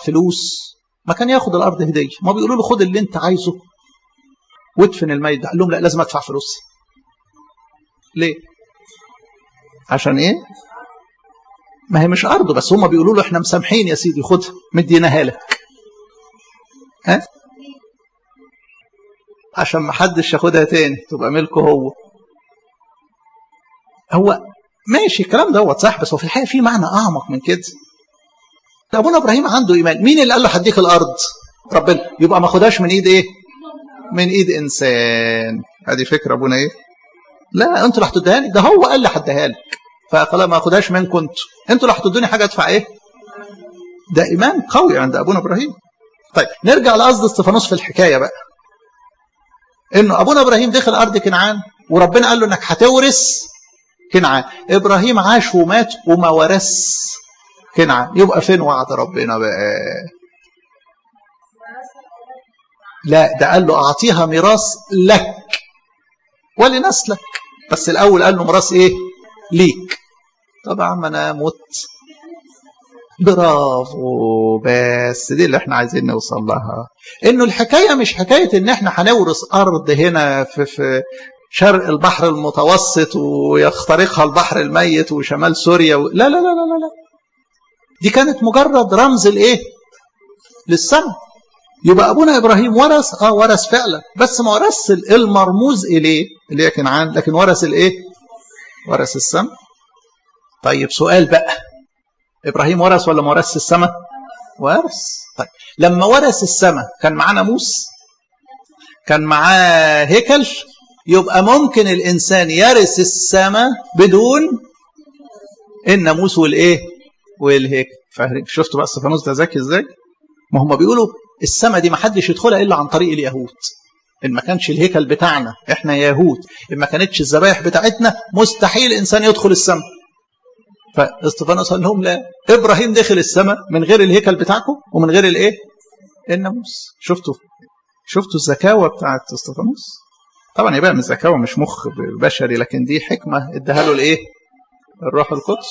فلوس ما كان ياخد الارض هديه ما بيقولوا له خد اللي انت عايزه وادفن الميت ده قال لهم لا لازم ادفع فلوس ليه عشان ايه ما هي مش ارضه بس هم بيقولوا له احنا مسامحين يا سيدي خدها مديناها لك ها عشان ما حدش ياخدها تاني تبقى ملكه هو هو ماشي الكلام دوت صح بس هو في الحقيقه في معنى اعمق من كده ابونا ابراهيم عنده ايمان مين اللي قال له هديك الارض ربنا يبقى ما خدهاش من ايد ايه من ايد انسان ادي فكره ابونا ايه لا انتوا اللي هتديها لي ده هو قال لي هديها لك فخلاص ما اخدهاش منكم انتوا انتوا اللي هتدوني حاجه ادفع ايه ده ايمان قوي عند ابونا ابراهيم طيب نرجع لقصد استفانوس في الحكايه بقى انه ابونا ابراهيم دخل ارض كنعان وربنا قال له انك هتورث كنعان ابراهيم عاش ومات وما ورث كنعان يبقى فين وعد ربنا بقى لا ده قال له اعطيها ميراث لك ولنسلك بس الاول قال له ميراث ايه ليك طبعا ما انا مت برافو بس دي اللي احنا عايزين نوصل لها انه الحكايه مش حكايه ان احنا هنورث ارض هنا في في شرق البحر المتوسط ويخترقها البحر الميت وشمال سوريا و... لا لا لا لا لا دي كانت مجرد رمز الايه للسماء يبقى ابونا ابراهيم ورث اه ورث فعلا بس ما ورث المرموز اليه اللي هي كنعان لكن ورث الايه ورث السماء طيب سؤال بقى ابراهيم ورث ولا ما ورثش السماء ورث طيب لما ورث السماء كان معاه ناموس كان معاه هيكل يبقى ممكن الانسان يرث السماء بدون الناموس والايه والهيكل شفتوا بقى استفانوس ده ذكي ازاي ما هم بيقولوا السماء دي ما حدش يدخلها الا عن طريق اليهود ان ما كانش الهيكل بتاعنا احنا يهود ان ما كانتش الذبائح بتاعتنا مستحيل انسان يدخل السماء فاستفانوس قال لهم لا ابراهيم دخل السماء من غير الهيكل بتاعكم ومن غير الايه الناموس شفتوا شفتوا الزكاوه بتاعت استفانوس طبعا يبقى من الزكاوه مش مخ بشري لكن دي حكمه اداها له الايه الروح القدس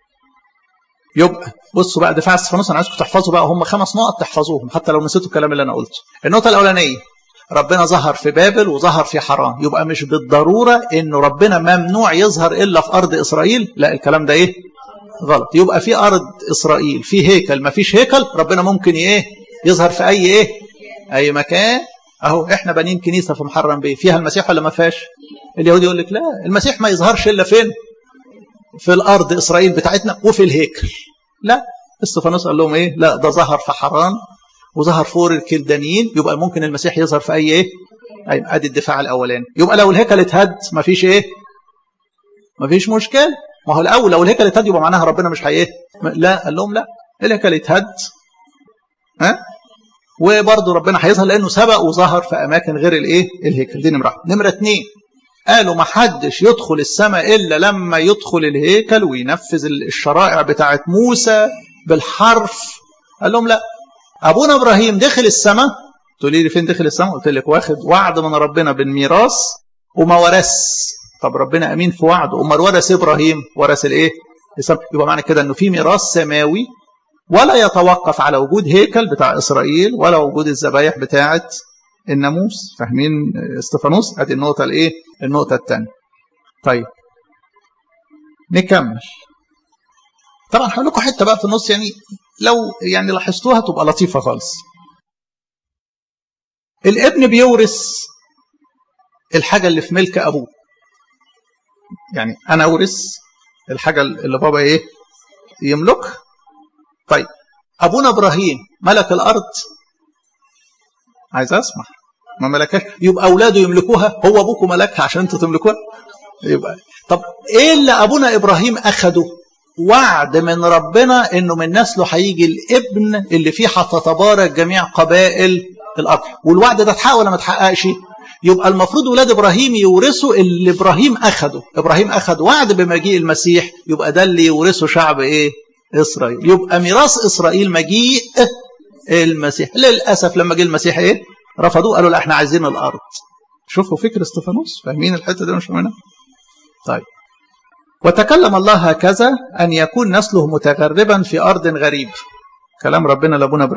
يبقى بصوا بقى دفاع استفانوس انا عايزكم تحفظوا بقى هم خمس نقط تحفظوهم حتى لو نسيتوا الكلام اللي انا قلته النقطه الاولانيه ربنا ظهر في بابل وظهر في حران يبقى مش بالضروره انه ربنا ممنوع يظهر الا في ارض اسرائيل لا الكلام ده ايه غلط يبقى في ارض اسرائيل في هيكل ما فيش هيكل ربنا ممكن ايه يظهر في اي ايه اي مكان اهو احنا بانين كنيسه في محرم بيه فيها المسيح ولا ما فيهاش اليهودي يقول لك لا المسيح ما يظهرش الا فين في الارض اسرائيل بتاعتنا وفي الهيكل لا استفانوس قال لهم ايه لا ده ظهر في حران وظهر فور الكلدانيين يبقى ممكن المسيح يظهر في اي ايه اي ادي الدفاع الاولاني يبقى لو الهيكل اتهد ما فيش ايه ما فيش مشكله ما هو الاول لو الهيكل اتهد يبقى معناها ربنا مش هي ايه لا قال لهم لا الهيكل اتهد ها وبرضه ربنا هيظهر لانه سبق وظهر في اماكن غير الايه الهيكل دي نمره نمره اثنين قالوا ما حدش يدخل السماء الا لما يدخل الهيكل وينفذ الشرائع بتاعت موسى بالحرف قال لهم لا ابونا ابراهيم دخل السماء تقولي لي فين دخل السماء قلت لك واخد وعد من ربنا بالميراث وما ورث طب ربنا امين في وعده امال ورث ابراهيم ورث الايه السماء يبقى معنى كده انه في ميراث سماوي ولا يتوقف على وجود هيكل بتاع اسرائيل ولا وجود الذبايح بتاعه الناموس فاهمين استفانوس ادي النقطه الايه النقطه الثانيه طيب نكمل طبعا هقول لكم حته بقى في النص يعني لو يعني لاحظتوها تبقى لطيفه خالص الابن بيورث الحاجه اللي في ملك ابوه يعني انا اورث الحاجه اللي بابا ايه يملكها طيب ابونا ابراهيم ملك الارض عايز اسمع ما ملكهاش يبقى اولاده يملكوها هو ابوكم ملكها عشان انتوا تملكوها يبقى طب ايه اللي ابونا ابراهيم اخده وعد من ربنا انه من نسله هيجي الابن اللي فيه هتتبارك جميع قبائل الارض والوعد ده اتحقق ولا ما اتحققش يبقى المفروض ولاد ابراهيم يورثوا اللي ابراهيم اخده ابراهيم اخذ وعد بمجيء المسيح يبقى ده اللي يورثه شعب ايه اسرائيل يبقى ميراث اسرائيل مجيء المسيح للاسف لما جه المسيح ايه رفضوه قالوا لا احنا عايزين الارض شوفوا فكر استفانوس فاهمين الحته دي مش فاهمينها طيب وتكلم الله هكذا ان يكون نسله متغربا في ارض غريب كلام ربنا لابونا